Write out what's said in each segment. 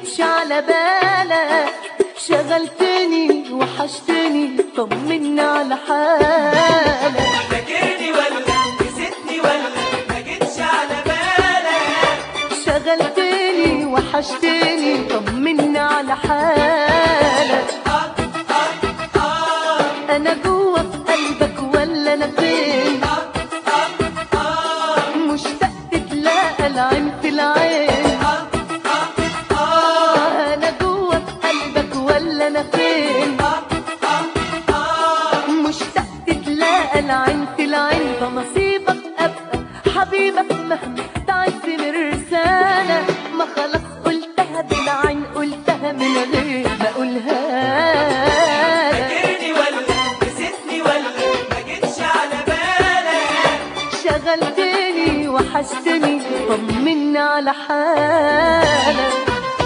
جيتش على بالك شغلتني وحشتني طمني على حالك فاكرني ولا نسيتني ولا ما جيتش على بالك شغلتني وحشتني طمني على حالك آه آه آه انا جوه في قلبك ولا انا فين آه آه آه مشتاق تلاقى العين في العين آه آه آه انا جوه في قلبك ولا انا فين آه آه آه مشتاق تلاقى العين في العين ده نصيبك ابقى حبيبك مهما تعز مرسالة ما خلاص قلتها بالعين قلتها من غير ما اقولها لك فاكرني ولا نسيتني ولا ما جيتش على بالك شغلتني وحشتني طمني على حالك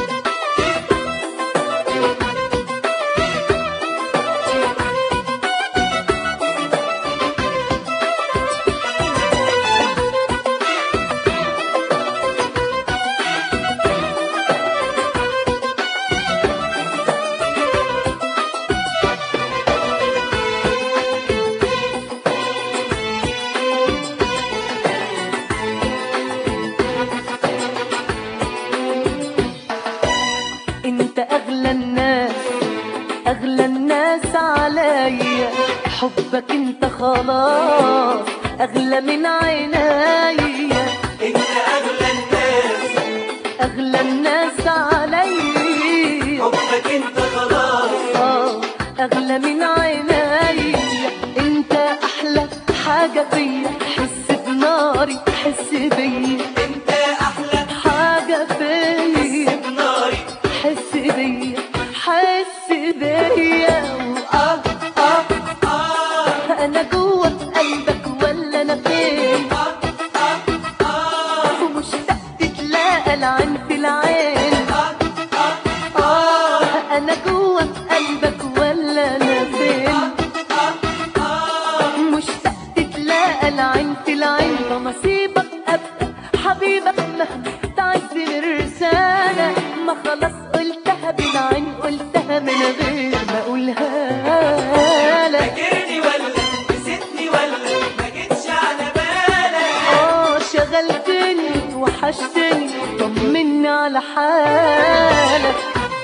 انت اغلى الناس اغلى الناس عليا حبك انت خلاص اغلى من عينيا انت اغلى الناس اغلى الناس عليا حبك انت خلاص آه، اغلى من عينيا انت احلى حاجه فيا حس بناري حس بيا انت احلى حاجه فيا ناري حس بيا حس بيا آه آه آه أنا جوه في قلبك ولا أنا فين آه آه آه ومشتاق تتلاقى العين في العين آه آه آه أنا جوه في قلبك ولا أنا فين مشتاق تتلاقى العين في العين ده نصيبك أبقى حبيبك مهما تعز مرسالة ما خلاص قلتها بالعين قلتها من غير ما أقولها لك فاكرني ولا نسيتني ولا ما جيتش على بالك اه شغلتني وحشتني طمني على حالك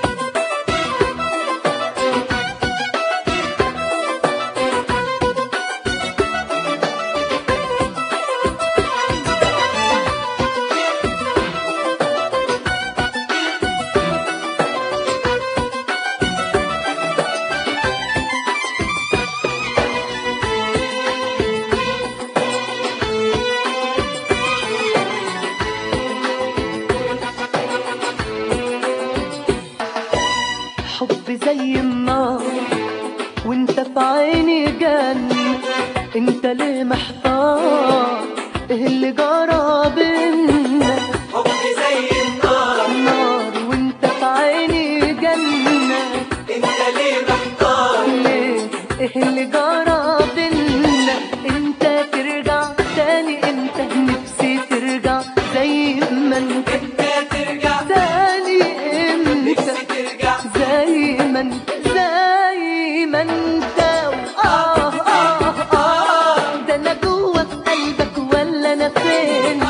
حب زي النار وانت في عيني جنة انت ليه محتار ايه اللي جرى بينا حبي زي النار نار وانت في عيني جنة انت ليه محتار ليه ايه اللي جرى بينا انت ترجع تاني انت نفسي ترجع زي ما انت انت ترجع تاني انت نفسي ترجع زي ما انت زي ما انت آه آه آه ده انا جوه في قلبك ولا انا فين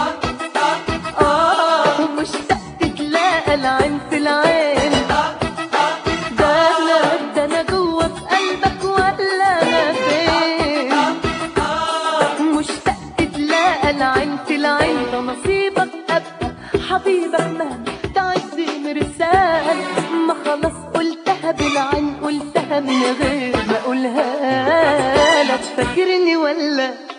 آه ومشتاق تتلاقى العين في العين ده انا ده انا جوه في قلبك ولا انا فين مشتاق تتلاقى العين في العين ده نصيبك ابقى حبيبك مهما تعز مرسال ما خلاص قلتها بالعين قلتها من غير ما اقولها لك فاكرني ولا